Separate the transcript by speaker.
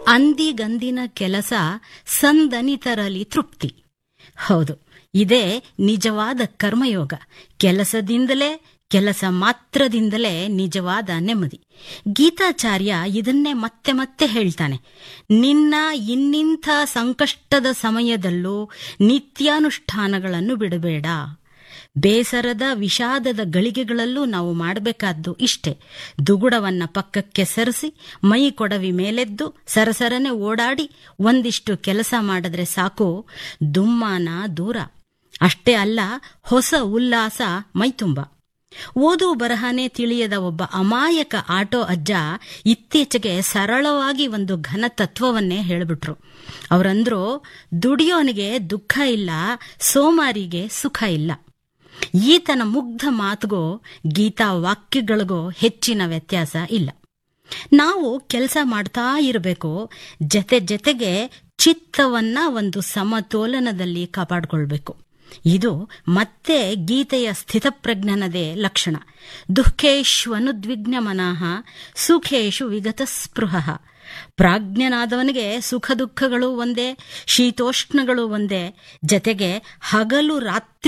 Speaker 1: ಅಂದಿಗಂದಿನ ಕೆಲಸ ಸಂದನಿತರಲಿ ತೃಪ್ತಿ ಹೌದು ಇದೇ ನಿಜವಾದ ಕರ್ಮಯೋಗ ಕೆಲಸದಿಂದಲೇ ಕೆಲಸ ಮಾತ್ರದಿಂದಲೇ ನಿಜವಾದ ನೆಮ್ಮದಿ ಗೀತಾಚಾರ್ಯ ಇದನ್ನೇ ಮತ್ತೆ ಮತ್ತೆ ಹೇಳ್ತಾನೆ ನಿನ್ನ ಇನ್ನಿಂಥ ಸಂಕಷ್ಟದ ಸಮಯದಲ್ಲೂ ನಿತ್ಯಾನುಷ್ಠಾನಗಳನ್ನು ಬಿಡಬೇಡ ಬೇಸರದ ವಿಷಾದದ ಗಳಿಗೆಗಳಲ್ಲೂ ನಾವು ಮಾಡಬೇಕಾದ್ದು ಇಷ್ಟೇ ದುಗುಡವನ್ನ ಪಕ್ಕಕ್ಕೆ ಸರಿಸಿ ಮೈ ಕೊಡವಿ ಮೇಲೆದ್ದು ಸರಸರನೆ ಓಡಾಡಿ ಒಂದಿಷ್ಟು ಕೆಲಸ ಮಾಡಿದ್ರೆ ಸಾಕು ದುಮ್ಮಾನ ದೂರ ಅಷ್ಟೇ ಅಲ್ಲ ಹೊಸ ಉಲ್ಲಾಸ ಮೈತುಂಬ ಓದು ಬರಹನೇ ತಿಳಿಯದ ಒಬ್ಬ ಅಮಾಯಕ ಆಟೋ ಅಜ್ಜ ಇತ್ತೀಚೆಗೆ ಸರಳವಾಗಿ ಒಂದು ಘನ ತತ್ವವನ್ನೇ ಹೇಳಿಬಿಟ್ರು ಅವರಂದ್ರು ದುಡಿಯೋನಿಗೆ ದುಃಖ ಇಲ್ಲ ಸೋಮಾರಿಗೆ ಸುಖ ಇಲ್ಲ ಈತನ ಮುಗ್ಧ ಮಾತುಗೋ ಗೀತಾ ವಾಕ್ಯಗಳಿಗೋ ಹೆಚ್ಚಿನ ವ್ಯತ್ಯಾಸ ಇಲ್ಲ ನಾವು ಕೆಲಸ ಮಾಡ್ತಾ ಇರಬೇಕು ಜತೆ ಜತೆಗೆ ಚಿತ್ತವನ್ನ ಒಂದು ಸಮತೋಲನದಲ್ಲಿ ಕಾಪಾಡಿಕೊಳ್ಬೇಕು ಇದು ಮತ್ತೆ ಗೀತೆಯ ಸ್ಥಿತಪ್ರಜ್ಞನದೇ ಲಕ್ಷಣ ದುಃಖೇಶ್ವನುದ್ವಿಗ್ನ ಮನಃ ಸುಖೇಶು ವಿಗತ ಸ್ಪೃಹ ಪ್ರಾಜ್ಞನಾದವನಿಗೆ ಸುಖ ದುಃಖಗಳು ಒಂದೇ ಶೀತೋಷ್ಣಗಳು ಒಂದೇ ಜತೆಗೆ ಹಗಲು ರಾತ್ರಿ